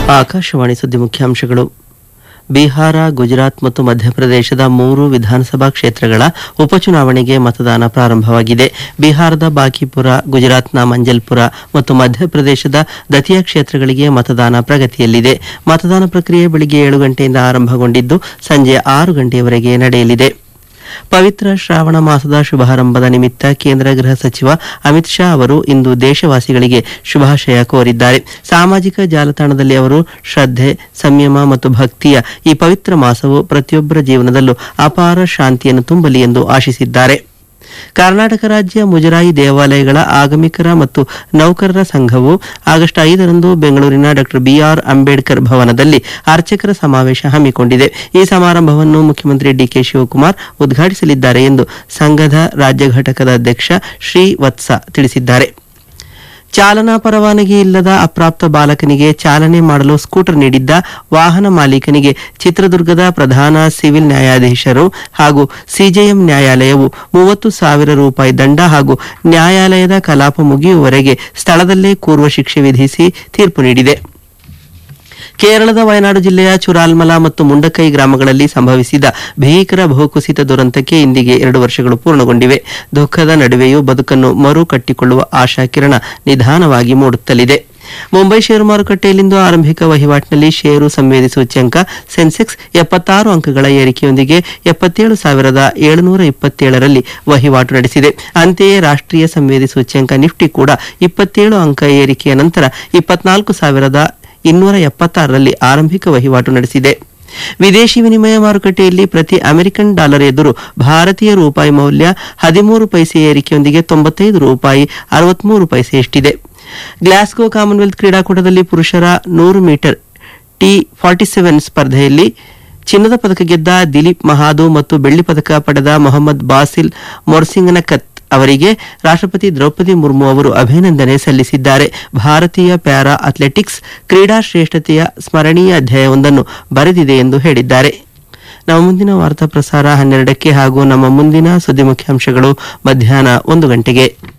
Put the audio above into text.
ಆಕಾಶವಾಣಿ ಸುದ್ದಿ ಮುಖ್ಯಾಂಶಗಳು ಬಿಹಾರ ಗುಜರಾತ್ ಮತ್ತು ಮಧ್ಯಪ್ರದೇಶದ ಮೂರು ವಿಧಾನಸಭಾ ಕ್ಷೇತ್ರಗಳ ಉಪಚುನಾವಣೆಗೆ ಮತದಾನ ಪ್ರಾರಂಭವಾಗಿದೆ ಬಿಹಾರದ ಬಾಕಿಪುರ ಗುಜರಾತ್ನ ಮಂಜಲ್ಪುರ ಮತ್ತು ಮಧ್ಯಪ್ರದೇಶದ ದತಿಯಾ ಕ್ಷೇತ್ರಗಳಿಗೆ ಮತದಾನ ಪ್ರಗತಿಯಲ್ಲಿದೆ ಮತದಾನ ಪ್ರಕ್ರಿಯೆ ಬೆಳಿಗ್ಗೆ ಏಳು ಗಂಟೆಯಿಂದ ಆರಂಭಗೊಂಡಿದ್ದು ಸಂಜೆ ಆರು ಗಂಟೆಯವರೆಗೆ ನಡೆಯಲಿದೆ ಪವಿತ್ರ ಶ್ರಾವಣ ಮಾಸದ ಶುಭಾರಂಭದ ನಿಮಿತ್ತ ಕೇಂದ್ರ ಗೃಹ ಸಚಿವ ಅಮಿತ್ ಶಾ ಅವರು ಇಂದು ದೇಶವಾಸಿಗಳಿಗೆ ಶುಭಾಶಯ ಕೋರಿದ್ದಾರೆ ಸಾಮಾಜಿಕ ಜಾಲತಾಣದಲ್ಲಿ ಅವರು ಶ್ರದ್ಧೆ ಸಂಯಮ ಮತ್ತು ಭಕ್ತಿಯ ಈ ಪವಿತ್ರ ಮಾಸವು ಪ್ರತಿಯೊಬ್ಬರ ಜೀವನದಲ್ಲೂ ಅಪಾರ ಶಾಂತಿಯನ್ನು ತುಂಬಲಿ ಎಂದು ಆಶಿಸಿದ್ದಾರೆ ಕರ್ನಾಟಕ ರಾಜ್ಯ ಮುಜರಾಯಿ ದೇವಾಲಯಗಳ ಆಗಮಿಕರ ಮತ್ತು ನೌಕರರ ಸಂಘವು ಆಗಸ್ಟ್ ಐದರಂದು ಬೆಂಗಳೂರಿನ ಡಾಕ್ಟರ್ ಬಿಆರ್ ಅಂಬೇಡ್ಕರ್ ಭವನದಲ್ಲಿ ಅರ್ಚಕರ ಸಮಾವೇಶ ಹಮ್ಮಿಕೊಂಡಿದೆ ಈ ಸಮಾರಂಭವನ್ನು ಮುಖ್ಯಮಂತ್ರಿ ಡಿಕೆ ಶಿವಕುಮಾರ್ ಉದ್ಘಾಟಿಸಲಿದ್ದಾರೆ ಎಂದು ಸಂಘದ ರಾಜ್ಯ ಘಟಕದ ಅಧ್ಯಕ್ಷ ಶ್ರೀ ವತ್ಸ ತಿಳಿಸಿದ್ದಾರೆ ಚಾಲನಾ ಪರವಾನಗಿ ಇಲ್ಲದ ಅಪ್ರಾಪ್ತ ಬಾಲಕನಿಗೆ ಚಾಲನೆ ಮಾಡಲು ಸ್ಕೂಟರ್ ನೀಡಿದ್ದ ವಾಹನ ಮಾಲೀಕನಿಗೆ ಚಿತ್ರದುರ್ಗದ ಪ್ರಧಾನ ಸಿವಿಲ್ ನ್ಯಾಯಾಧೀಶರು ಹಾಗೂ ಸಿಜೆಎಂ ನ್ಯಾಯಾಲಯವು ಮೂವತ್ತು ಸಾವಿರ ರೂಪಾಯಿ ದಂಡ ಹಾಗೂ ನ್ಯಾಯಾಲಯದ ಕಲಾಪ ಮುಗಿಯುವವರೆಗೆ ಸ್ಥಳದಲ್ಲೇ ಕೂರ್ವ ಶಿಕ್ಷೆ ವಿಧಿಸಿ ತೀರ್ಪು ನೀಡಿದೆ ಕೇರಳದ ವಯನಾಡು ಜಿಲ್ಲೆಯ ಚುರಾಲ್ಮಲ ಮತ್ತು ಮುಂಡಕೈ ಗ್ರಾಮಗಳಲ್ಲಿ ಸಂಭವಿಸಿದ ಭೀಕರ ಭೂಕುಸಿತ ದುರಂತಕ್ಕೆ ಇಂದಿಗೆ ಎರಡು ವರ್ಷಗಳು ಪೂರ್ಣಗೊಂಡಿವೆ ದುಃಖದ ನಡುವೆಯೂ ಬದುಕನ್ನು ಮರು ಕಟ್ಟಿಕೊಳ್ಳುವ ಆಶಾಕಿರಣ ನಿಧಾನವಾಗಿ ಮೂಡುತ್ತಲಿದೆ ಮುಂಬೈ ಷೇರು ಮಾರುಕಟ್ಟೆಯಲ್ಲಿಂದು ಆರಂಭಿಕ ವಹಿವಾಟಿನಲ್ಲಿ ಷೇರು ಸಂವೇದಿ ಸೂಚ್ಯಂಕ ಸೆನ್ಸೆಕ್ಸ್ ಎಪ್ಪತ್ತಾರು ಅಂಕಗಳ ಏರಿಕೆಯೊಂದಿಗೆ ಎಪ್ಪತ್ತೇಳು ಸಾವಿರದ ಏಳುನೂರ ಇಪ್ಪತ್ತೇಳರಲ್ಲಿ ವಹಿವಾಟು ನಡೆಸಿದೆ ಅಂತೆಯೇ ರಾಷ್ಟ್ರೀಯ ಸಂವೇದಿ ಸೂಚ್ಯಂಕ ನಿಫ್ಟಿ ಕೂಡ ಇಪ್ಪತ್ತೇಳು ಅಂಕ ಏರಿಕೆಯ ನಂತರ ಇಪ್ಪತ್ನಾಲ್ಕು ಸಾವಿರದ ಇನ್ನೂರ ಎಪ್ಪತ್ತಾರರಲ್ಲಿ ಆರಂಭಿಕ ವಹಿವಾಟು ನಡೆಸಿದೆ ವಿದೇಶಿ ವಿನಿಮಯ ಮಾರುಕಟ್ಟೆಯಲ್ಲಿ ಪ್ರತಿ ಅಮೆರಿಕನ್ ಡಾಲರ್ ಎದುರು ಭಾರತೀಯ ರೂಪಾಯಿ ಮೌಲ್ಯ ಹದಿಮೂರು ಪೈಸೆ ಏರಿಕೆಯೊಂದಿಗೆ ತೊಂಬತ್ತೈದು ರೂಪಾಯಿ ಅರವತ್ಮೂರು ಪೈಸೆಯಷ್ಟಿದೆ ಗ್ಲಾಸ್ಗೋ ಕಾಮನ್ವೆಲ್ತ್ ಕ್ರೀಡಾಕೂಟದಲ್ಲಿ ಪುರುಷರ ನೂರು ಮೀಟರ್ ಟಿ ಫಾರ್ಟಿ ಸೆವೆನ್ ಸ್ಪರ್ಧೆಯಲ್ಲಿ ಚಿನ್ನದ ಪದಕ ಗೆದ್ದ ದಿಲೀಪ್ ಮಹಾದು ಮತ್ತು ಬೆಳ್ಳಿ ಪದಕ ಪಡೆದ ಮೊಹಮ್ಮದ್ ಬಾಸಿಲ್ ಮೊರ್ಸಿಂಗನಕತ್ ಅವರಿಗೆ ರಾಷ್ಟ್ರಪತಿ ದ್ರೌಪದಿ ಮುರ್ಮು ಅವರು ಅಭಿನಂದನೆ ಸಲ್ಲಿಸಿದ್ದಾರೆ ಭಾರತೀಯ ಪ್ಯಾರಾ ಅಥ್ಲೆಟಿಕ್ಸ್ ಕ್ರೀಡಾ ಶ್ರೇಷ್ಠತೆಯ ಸ್ಮರಣೀಯ ಅಧ್ಯಾಯವೊಂದನ್ನು ಬರೆದಿದೆ ಎಂದು ಹೇಳಿದ್ದಾರೆ ನಮ್ಮ ಮುಂದಿನ ವಾರ್ತಾ ಪ್ರಸಾರ ಹನ್ನೆರಡಕ್ಕೆ ಹಾಗೂ ನಮ್ಮ ಮುಂದಿನ ಸುದ್ದಿ ಮುಖ್ಯಾಂಶಗಳು ಮಧ್ಯಾಹ್ನ ಒಂದು ಗಂಟೆಗೆ